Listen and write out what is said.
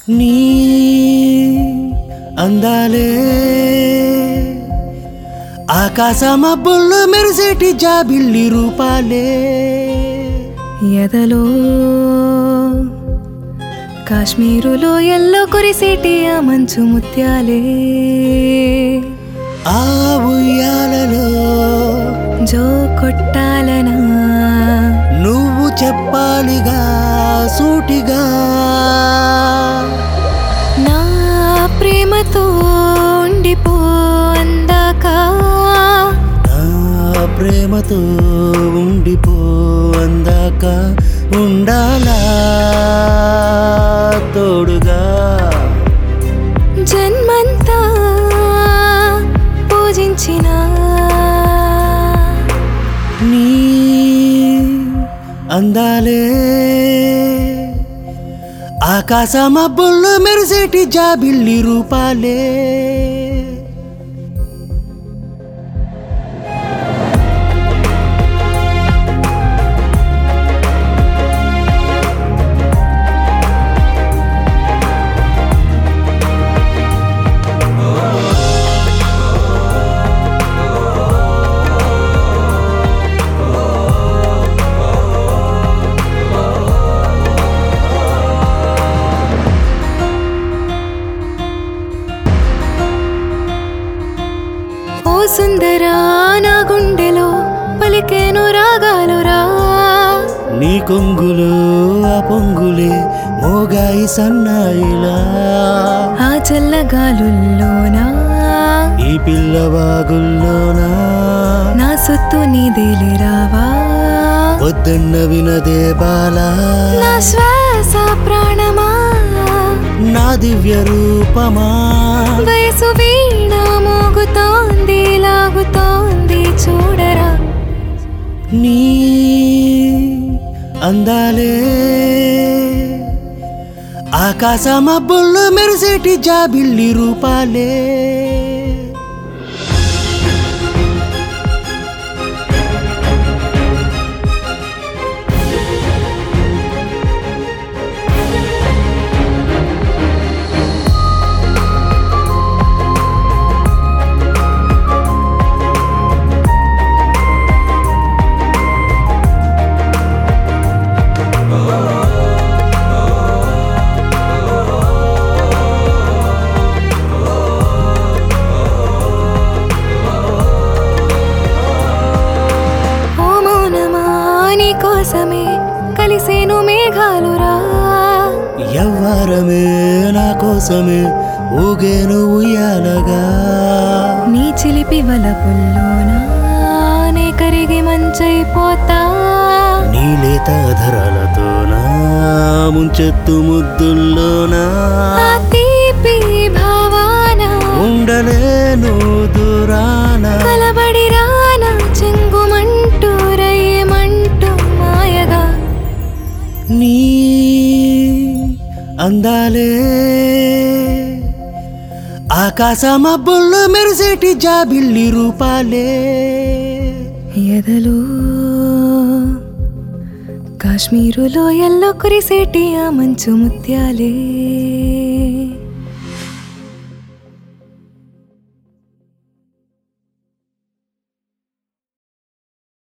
నీ అందాలే ఆకాశ మబ్బుల్లో మెరిసేటి జాబిల్లి రూపాలే ఎదలో కాశ్మీరులో ఎల్లో కురిసేటి ఆ మంచు ముత్యాలే ఆ ఉయ్యాలలో జో కొట్టాలనా నువ్వు చెప్పాలిగా సూటిగా నా ప్రేమతో ఉండిపో అందాక నా ప్రేమతో ఉండిపో అందాక ఉండాలా తోడుగా జన్మంతా పూజించిన నీ అందాలే ఆకాశ మబ్బుల్లో మెరిసేటి జాబిల్లి రూపాలే ఓ సుందరా నా గుండెలో పలికేను రాగాలురా నీ కొంగులు ఆ పొంగులే మోగాయి సన్నాయిలా ఆ చల్లగాలుల్లోనా ఈ పిల్లవాగుల్లోనా నా సొత్తు నీదేలే రావా వద్దన్న వినదే బాలా నా శ్వాస ప్రాణమా నా దివ్య రూపమా వయసు వీణ మోగుతోంది లాగుతోంది చూడరా నీ అందాలే ఆకాశ మబ్బుల్లో మెరిసేటి జాబిల్లి రూపాలే ఓ మౌనమా నీ కోసమే కలిసేను మేఘాలురా ఎవ్వరమే నా కోసమే ఊగేను ఉయ్యాలగా నీ చిలిపి వలపుల్లోనా నే కరిగి మంచైపోతా నీలేత ధరలతోనా ముంచెత్తు ముద్దుల్లోనా ఆ తీపి భావాన ఉండలేను దూరాన కలబడి రానా చెంగుమంటూ రయ్యమంటూ మాయగా నీ అందాలే ఆకాశ మబ్బుల్లో మెరిసేటి జాబిల్లి రూపాలే ఎదలో కాశ్మీరులో ఎల్లో కురిసేటి ఆ మంచు ముత్యాలే